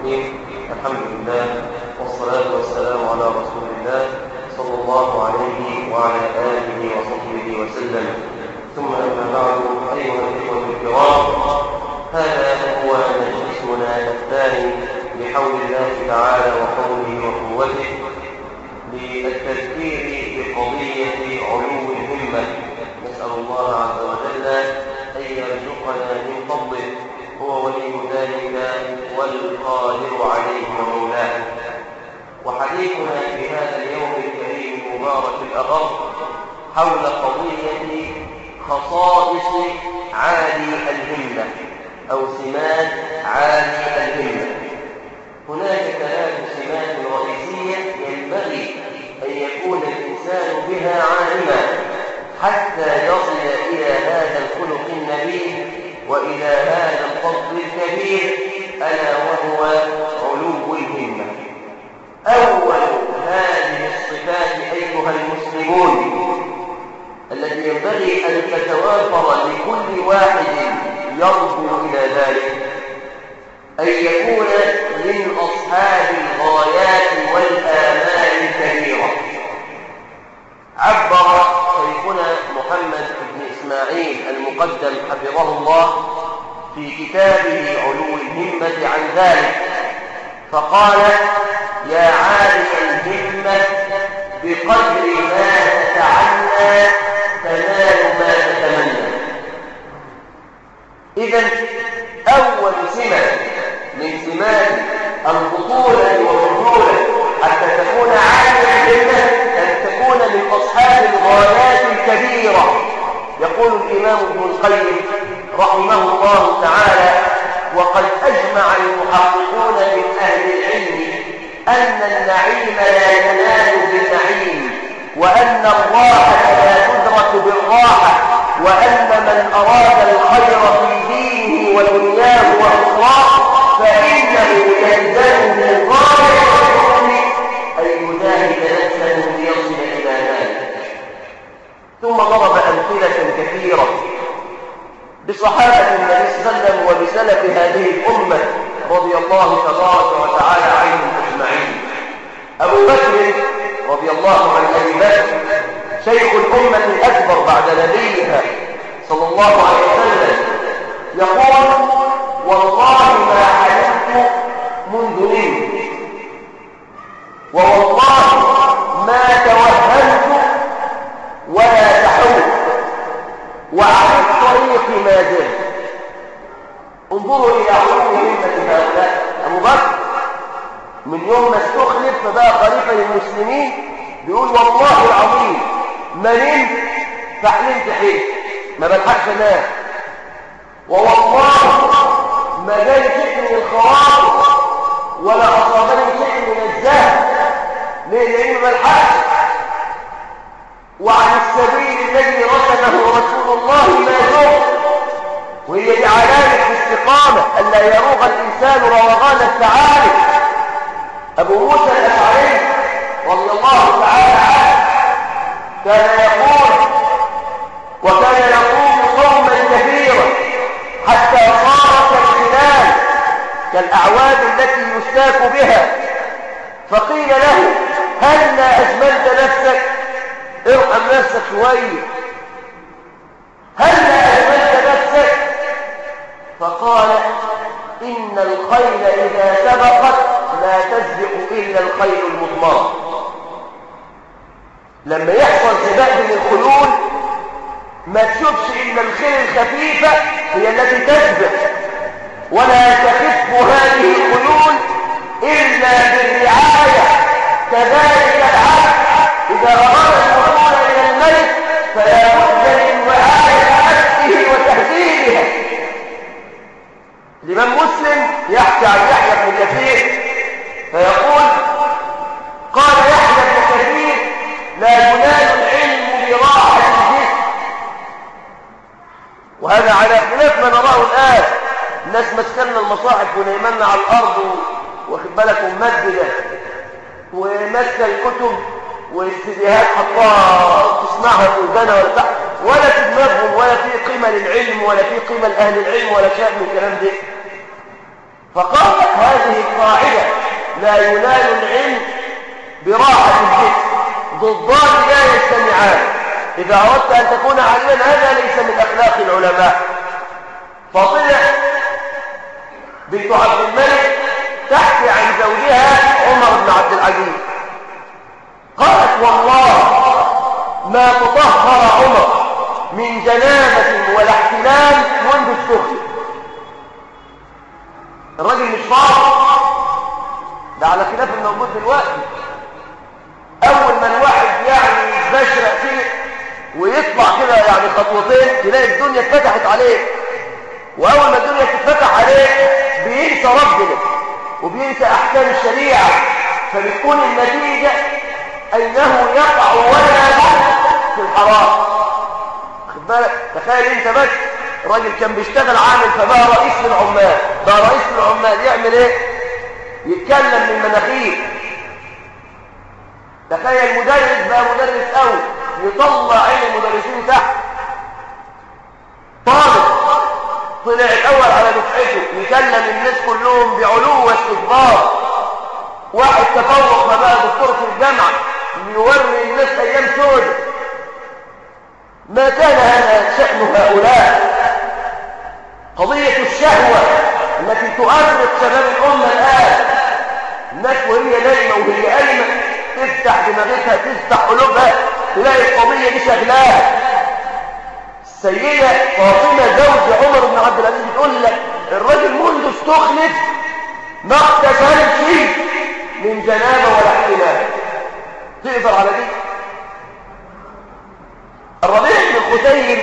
الرحيم الحمد لله والصلاة والسلام على رسول الله صلى الله عليه وعلى آله وصحبه وسلم ثم أما بعد أيها الإخوة الكرام هذا هو مجلسنا الثاني بحول الله تعالى وحوله وقوته للتذكير بقضية علو الهمة نسأل الله عز وجل أن يرزقنا من فضله هو ولي ذلك والقادر عليه ومولاه وحديثنا في هذا اليوم الكريم المبارك الأغر حول قضية خصائص عالي الهمة أو سمات عالي الهمة هناك ثلاث سمات رئيسية ينبغي أن يكون الإنسان بها عالما حتى يصل إلى هذا الخلق النبيل وإلى هذا الفضل الكبير ألا وهو علو الهمة أول هذه الصفات أيها المسلمون التي ينبغي أن تتوافر لكل واحد يرجو إلى ذلك أن يكون من أصحاب الغايات والآمال الكبيرة عبر شيخنا محمد بن إسماعيل المقدم حفظه الله في كتابه علو الهمة عن ذلك فقال يا عالي الهمة بقدر ما تتعنى تنال ما تتمنى إذا أول سمة من سمات البطولة والرجولة حتى تكون عالية الهمة أن تكون من أصحاب الغايات الكبيرة يقول الإمام ابن القيم رحمه الله تعالى وقد أجمع المحققون من أهل العلم أن النعيم لا ينال بالنعيم وأن الراحة لا تدرك بالراحة وأن من أراد الخير في دينه ودنياه وأخراه فإنه يلزمه غاية أن يجاهد نفسه ليصل إلى ذلك ثم ضرب أمثلة كثيرة بصحابة النبي صلى الله عليه وسلم وبسلف هذه الأمة رضي الله تبارك وتعالى عنهم أجمعين أبو بكر رضي الله عن أبي بكر شيخ الأمة الأكبر بعد نبيها صلى الله عليه وسلم يقول والله ما حلمت منذ نمت ووالله ما توهمت ولا تحوت وعلى الطريق ما زلت انظروا إلى علوم همة هؤلاء أبو بكر من يوم ما استخلف فبقى خليفة للمسلمين بيقول والله العظيم ما نمت فحلمت حلم ما بلحقش انام ووالله ما جالي شيء من الخواطر ولا أصابني شيء من الزهد ليه لأنه ما بلحقش وعن السبيل الذي رسمه رسول الله ما زغ وهي دي علامة الاستقامة ألا يروغ الإنسان روغان السعادة أبو موسى الأشعري رضي الله تعالى عنه كان يقول وكان يقوم صوما كثيرا حتى صار كالخلال كالأعواد التي يستاك بها فقيل له هل ما أجملت نفسك ارحم نفسك شوية هل ما أجملت نفسك فقال إن الخيل إذا سبقت لا تسبق إلا الخيل المضمار لما يحصل سباق من الخيول ما تشوفش إلا الخيل الخفيفة هي التي تسبق ولا تخف هذه الخيول إلا بالرعاية كذلك العبد إذا أراد الوصول إلى الملك فلا بد من رعاية نفسه وتهذيبها الإمام مسلم يحكي عن يحيى بن كثير فيقول قال يحيى بن كثير لا ينال العلم براحة الجسم وهذا على خلاف ما نراه الآن الناس مسكنا المصاحف ونيمنا على الأرض واخد بالك وممددة وماسكه الكتب والسيديهات حطاها تسمعها في ودانها ولا بتاع ولا في دماغهم ولا في قيمة للعلم ولا في قيمة لأهل العلم ولا شيء من الكلام ده فقال هذه القاعدة لا ينال العلم براحة الجسم ضدان لا يجتمعان إذا أردت أن تكون عالما هذا ليس من أخلاق العلماء فطلع بنت عبد الملك تحكي عن زوجها عمر بن عبد العزيز قالت والله ما تطهر عمر من جنابة ولا احتلام منذ السخن الراجل مش فاضي ده على خلاف الموجود دلوقتي اول ما الواحد يعني يتبشرق فيه ويطلع كده يعني خطوتين تلاقي الدنيا اتفتحت عليه واول ما الدنيا تتفتح عليه بينسى ربنا وبينسى احكام الشريعه فبتكون النتيجه انه يقع ولا في الحرام خد بالك تخيل انت بس راجل كان بيشتغل عامل فبقى رئيس للعمال بقى رئيس للعمال يعمل ايه يتكلم من مناخير تخيل مدرس بقى مدرس قوي يطلع عين المدرسين تحت طالب طلع الاول على دفعته يكلم الناس كلهم بعلو واستكبار واحد تفوق فبقى دكتور في الجامعه يوري الناس ايام سودة ما كان هذا شأن هؤلاء قضية الشهوة التي تؤرق شباب الأمة الآن الناس وهي نايمة وهي قايمة تفتح دماغتها تفتح قلوبها تلاقي القضية دي شغلاها السيدة فاطمة زوج عمر بن عبد العزيز بتقول لك الراجل منذ استخلف ما اغتسلش من جنابة ولا احتلال تقدر على دي الربيع بن الخثيم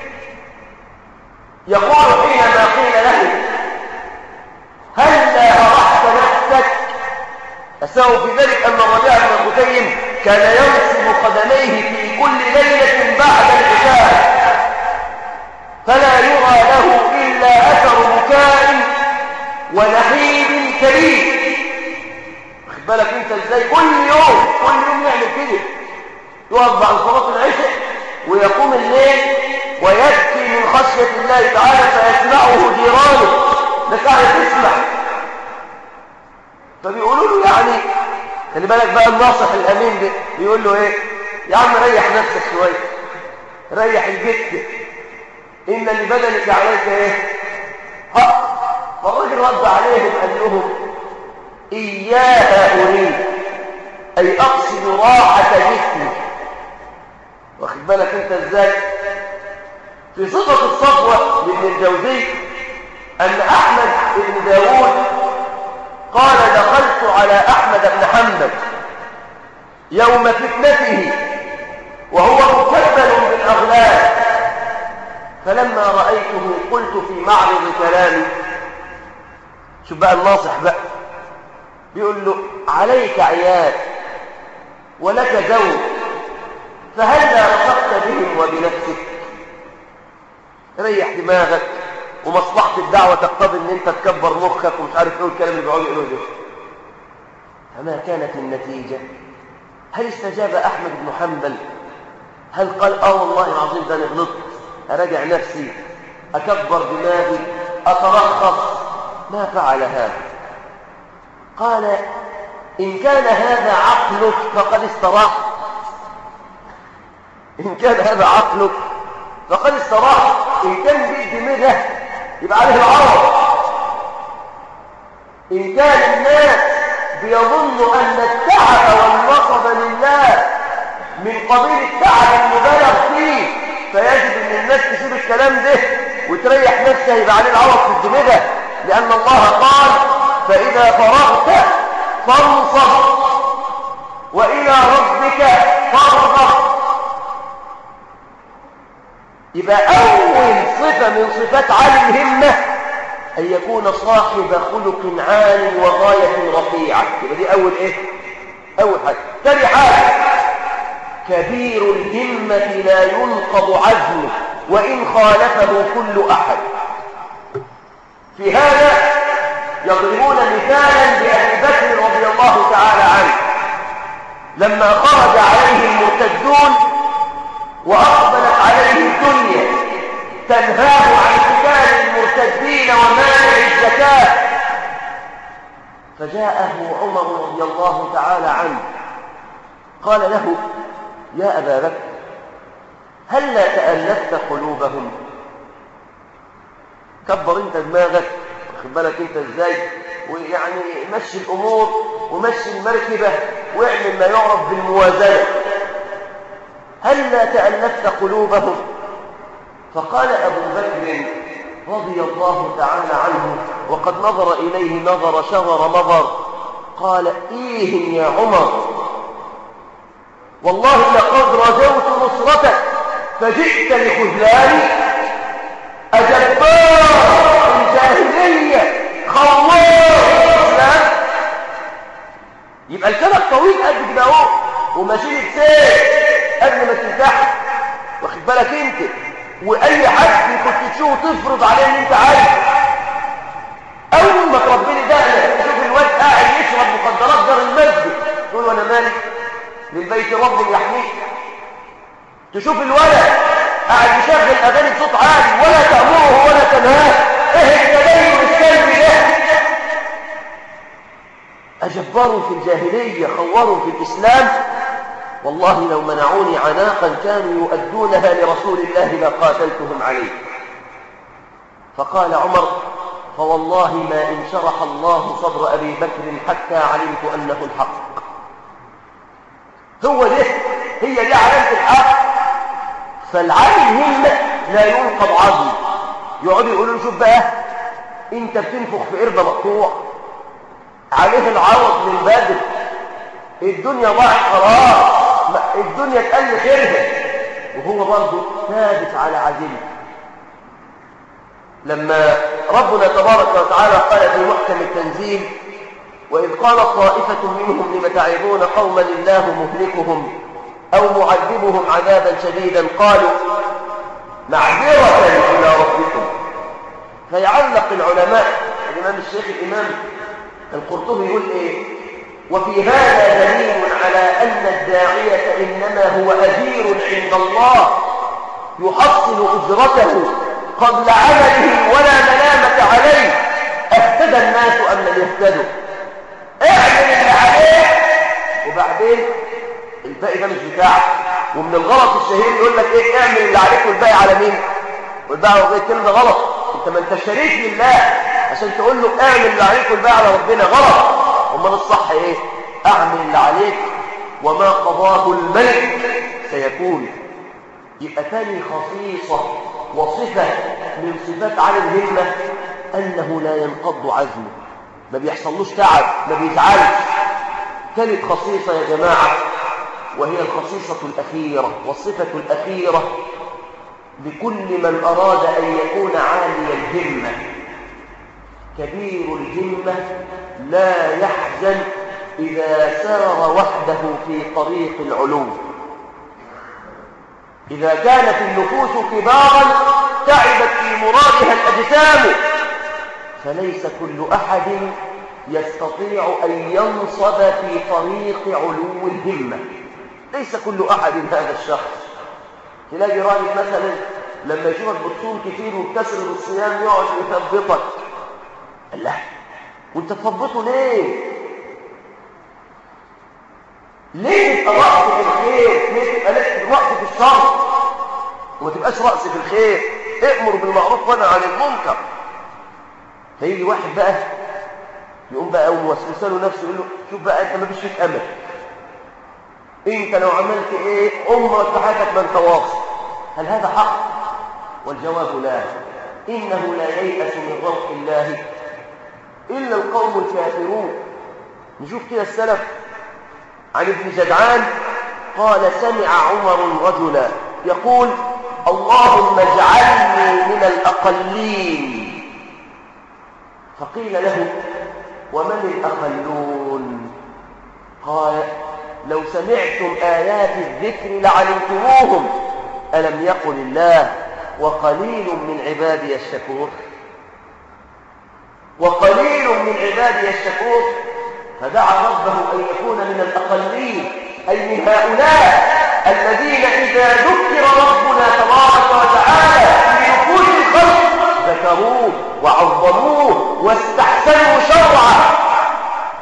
يقول حينما قيل له هل لا أرحت نفسك السبب في ذلك أن الربيع بن الخثيم كان ينصب قدميه في كل ليلة بعد العشاء فلا يرى له إلا أثر بكاء ونحيب كريم واخد بالك انت ازاي كل يوم كل يوم يعمل كده يقف بعد صلاة العشاء ويقوم الليل ويبكي من خشية الله تعالى فيسمعه جيرانه بس قاعد تسمع فبيقولوا له يعني خلي بالك بقى الناصح الامين ده بيقول له ايه يا عم ريح نفسك شويه ريح الجد ان لبدنك عليك ايه حق فالراجل رد عليهم قال لهم اياها اريد اي اقصد راحه جسمي واخد بالك انت ازاي في صفه الصفوه لابن الجوزي ان احمد بن داود قال دخلت على احمد بن حنبل يوم فتنته وهو مكبل بالاغلال فلما رايته قلت في معرض كلامي شوف بقى الناصح بقى بيقول له عليك عيال ولك زوج فهلا رفقت بهم وبنفسك ريح دماغك ومصلحة الدعوة تقتضي ان انت تكبر مخك ومش عارف ايه الكلام اللي بيقعدوا يقولوه ده فما كانت النتيجة هل استجاب احمد بن حنبل هل قال اه والله العظيم ده انا غلطت اراجع نفسي اكبر دماغي اترخص ما فعل هذا قال ان كان هذا عقلك فقد استراح ان كان هذا عقلك فقد استراح ان كان بيد ده يبقى عليه العرض إن كان الناس بيظن أن التعب والنصب لله من قبيل التعب المبالغ فيه فيجب أن الناس تسيب الكلام ده وتريح نفسها يبقى عليه العوض في الدماغ لأن الله قال فإذا فرغت فانصب وإلى ربك فارغب يبقى أول صفة من صفات عالي الهمة أن يكون صاحب خلق عال وغاية رفيعة يبقى دي أول إيه؟ أول حاجة تاني حاجة كبير الهمة لا ينقض عزمه وإن خالفه كل أحد في هذا يضربون مثالا بأبي بكر رضي الله تعالى عنه لما خرج عليه المرتدون وأقبلت عليه الدنيا تنهاه عن قتال المرتدين ومانع الزكاة فجاءه عمر رضي الله تعالى عنه قال له يا أبا بكر هل لا تألفت قلوبهم كبر انت دماغك واخد بالك انت ازاي ويعني مشي الامور ومشي المركبه واعمل ما يعرف بالموازنه هل لا تألفت قلوبهم فقال أبو بكر رضي الله تعالى عنه وقد نظر إليه نظر شغر نظر قال إيه يا عمر والله لقد رجوت نصرتك فجئت لخذلاني أجبار الجاهلية خوار الإسلام يبقى الكلام طويل قد كده اهو وماشي بسيف قبل ما تنتحر واخد بالك انت واي حد كنت تشوفه تفرض عليه ان انت عايز اول ما تربيني دقنك تشوف الواد قاعد يشرب مخدرات دار المسجد تقول وانا مالي للبيت رب يحميك تشوف الولد قاعد يشغل اغاني بصوت عالي ولا تامره ولا تنهاه ايه التدين السلبي ده أجبروا في الجاهلية خوروا في الإسلام والله لو منعوني عناقا كانوا يؤدونها لرسول الله لقاتلتهم عليه فقال عمر فوالله ما إن شرح الله صدر أبي بكر حتى علمت أنه الحق هو ده هي دي علامة الحق فالعالم همة لا ينقض عظم يقعدوا يقولوا له شوف بقى انت بتنفخ في قرد مقطوع عليه العوض من بدر الدنيا ضاعت خلاص الدنيا تقل خيرها وهو برضه ثابت على عزيمته لما ربنا تبارك وتعالى قال في محكم التنزيل وإذ قالت طائفة منهم لم تعظون قوما الله مهلكهم أو معذبهم عذابا شديدا قالوا معذرة إلى ربكم فيعلق العلماء الإمام الشيخ الإمام القرطبي يقول إيه وفي هذا دليل على أن الداعية إنما هو أجير عند الله يحصل أجرته قبل عمله ولا ملامة عليه اهتدى الناس أم لم يهتدوا اعمل اللي عليك وبعدين الباقي ده مش بتاعك ومن الغلط الشهير يقول لك ايه اعمل اللي عليك والباقي على مين والباقي على الكلمه ده غلط انت ما انت شريك لله عشان تقول له اعمل اللي عليك والباقي على ربنا غلط امال الصح ايه اعمل اللي عليك وما قضاه الملك سيكون يبقى تاني خصيصه وصفه من صفات على الهمه انه لا ينقض عزمه ما بيحصلوش تعب ما بيزعلش ثالث خصيصه يا جماعه وهي الخصيصه الاخيره والصفه الاخيره لكل من اراد ان يكون عالي الهمه كبير الهمة لا يحزن إذا سار وحده في طريق العلو إذا كانت النفوس كبارا تعبت في مرادها الأجسام فليس كل أحد يستطيع أن ينصب في طريق علو الهمة ليس كل أحد هذا الشخص تلاقي راجل مثلا لما يشوفك بتصوم كتير وبتسر الصيام يقعد يثبطك الله وانت تثبطه ليه ليه تبقى رأس في الخير ليه تبقى رأس في الشر وما تبقاش رأس في الخير امر بالمعروف وانا عن المنكر فيجي واحد بقى يقوم بقى وموسوسه له نفسه يقول له شوف بقى انت ما فيش فيك امل انت لو عملت ايه عمرك في حياتك ما انت واصل هل هذا حق والجواب لا انه لا ييأس من روح الله إلا القوم الكافرون نشوف كده السلف عن ابن جدعان قال سمع عمر رجلا يقول اللهم اجعلني من الأقلين فقيل له ومن الأقلون قال لو سمعتم آيات الذكر لعلمتموهم ألم يقل الله وقليل من عبادي الشكور وقليل من عبادي الشكور فدعا ربه أن يكون من الأقلين أي من هؤلاء الذين إذا ذكر ربنا تبارك وتعالى في نفوس الخلق ذكروه وعظموه واستحسنوا شرعه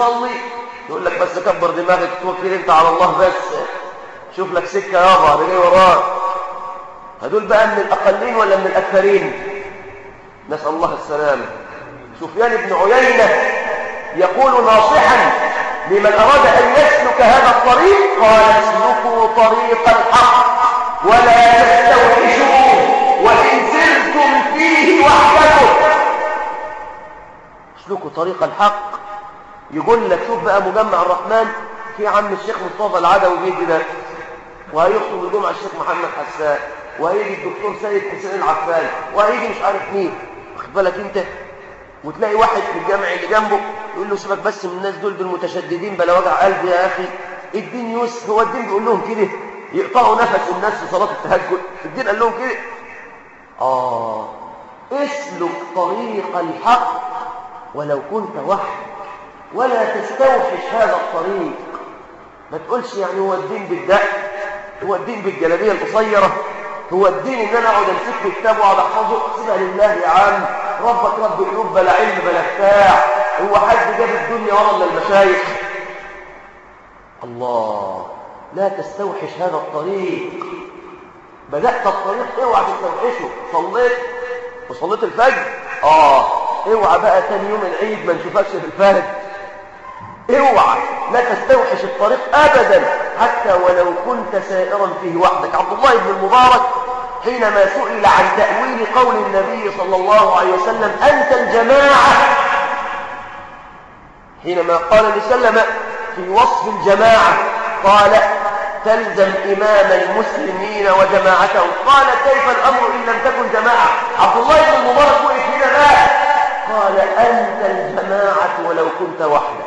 يصلي يقول لك بس كبر دماغك توكل انت على الله بس شوف لك سكة يابا انا جاي وراك هدول بقى من الأقلين ولا من الأكثرين نسأل الله السلامة سفيان بن عيينة يقول ناصحا لمن أراد أن يسلك هذا الطريق قال اسلكوا طريق الحق ولا تستوحشوه وإن سرتم فيه وحدكم اسلكوا طريق الحق يقول لك شوف بقى مجمع الرحمن في عم الشيخ مصطفى العدوي بيجي ده وهيخطب الجمعة الشيخ محمد حسان وهيجي الدكتور سيد حسين العفان وهيجي مش عارف مين واخد بالك انت وتلاقي واحد في الجامع اللي جنبه يقول له سيبك بس من الناس دول بالمتشددين بلا وجع قلب يا اخي الدين يسر هو الدين بيقول لهم كده يقطعوا نفس الناس في صلاه التهجد الدين قال لهم كده اه اسلك طريق الحق ولو كنت وحدك ولا تستوحش هذا الطريق ما تقولش يعني هو الدين بالدق هو الدين بالجلابيه القصيره هو الدين ان انا اقعد امسك له كتاب واقعد احفظه سيبها لله يا عم ربك رب قلوب بلا علم بلا بتاع هو حد جاب الدنيا ورا الا المشايخ الله لا تستوحش هذا الطريق بدأت الطريق اوعى تستوحشه صليت وصليت الفجر اه اوعى بقى تاني يوم العيد ما نشوفكش في الفجر اوعى لا تستوحش الطريق ابدا حتى ولو كنت سائرا فيه وحدك عبد الله بن المبارك حينما سئل عن تأويل قول النبي صلى الله عليه وسلم أنت الجماعة حينما قال لسلم في وصف الجماعة قال تلزم إمام المسلمين وجماعتهم قال كيف الأمر إن لم تكن جماعة عبد الله بن المبارك وقف هنا بقى قال أنت الجماعة ولو كنت وحدك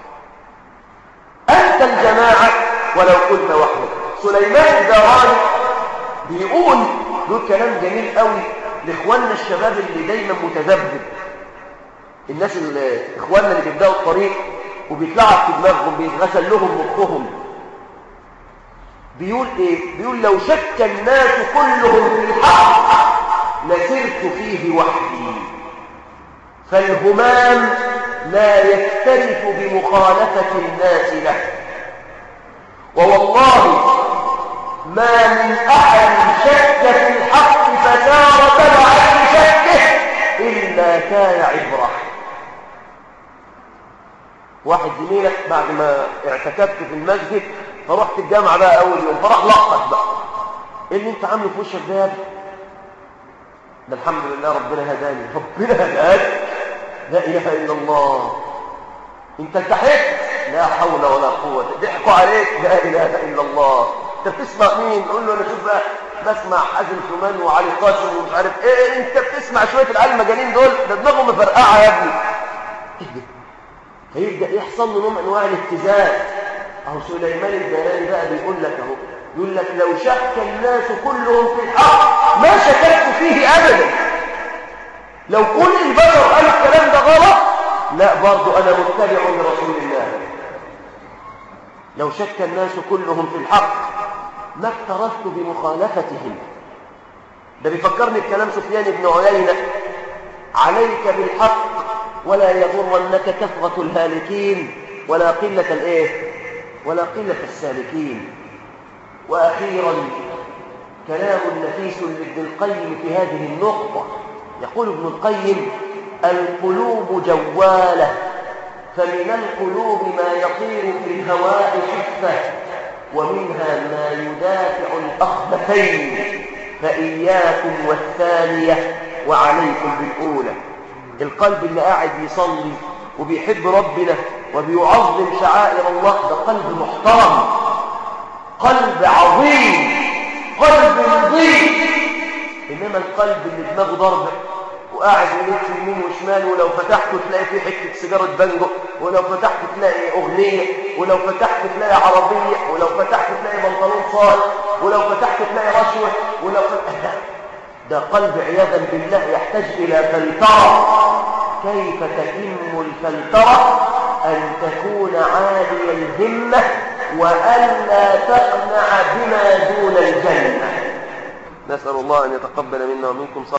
أنت الجماعة ولو كنت وحدك سليمان الداراني بيقول له كلام جميل قوي لاخواننا الشباب اللي دايما متذبذب الناس اللي اخواننا اللي بيبداوا الطريق وبيطلعوا في دماغهم بيتغسل لهم مخهم بيقول ايه بيقول لو شك الناس كلهم في الحق لسرت فيه وحدي فالهمام لا يكترث بمخالفة الناس له ووالله ما من أحد شك في الحق فسار تبعا لشكه إلا كان عبرة واحد زميلك بعد ما اعتكفت في المسجد فرحت الجامعة بقى أول يوم فراح لقط بقى إيه اللي أنت عامله في وشك ده ده الحمد لله ربنا هداني ربنا هداك لا إله إلا الله أنت التحقت لا حول ولا قوة ضحكوا عليك لا إله إلا الله انت بتسمع مين قول له انا شوف بقى بسمع حازم شومان وعلي قاسم ومش عارف ايه انت بتسمع شويه العيال المجانين دول ده دماغهم مفرقعه يا ابني هيبدا يحصل له نوع من انواع الابتزاز اهو سليمان الدلالي بقى بيقول لك اهو يقول لك لو شك الناس كلهم في الحق ما شككت فيه ابدا لو كل البشر قالوا الكلام ده غلط لا برضه انا متبع لرسول الله لو شك الناس كلهم في الحق ما اكترثت بمخالفتهم ده بيفكرني بكلام سفيان بن عيينة عليك بالحق ولا يغرنك كثرة الهالكين ولا قلة الايه ولا قلة السالكين وأخيرا كلام نفيس لابن القيم في هذه النقطة يقول ابن القيم القلوب جوالة فمن القلوب ما يطير في الهواء خفة ومنها ما يدافع الأخبثين فإياكم والثانية وعليكم بالأولى القلب اللي قاعد يصلي وبيحب ربنا وبيعظم شعائر الله ده قلب محترم قلب عظيم قلب نظيف إنما القلب اللي دماغه ضربه وقاعد يلف يمين وشمال ولو فتحته تلاقي فيه حته سيجاره بانجو ولو فتحته تلاقي اغنيه ولو فتحته تلاقي عربيه ولو فتحته تلاقي بنطلون صار ولو فتحته تلاقي رشوه ولو فتحته ده قلب عياذا بالله يحتاج الى فلتره كيف تتم الفلتره ان تكون عالي الهمه والا تقنع بما دون الجنه نسال الله ان يتقبل منا ومنكم صالح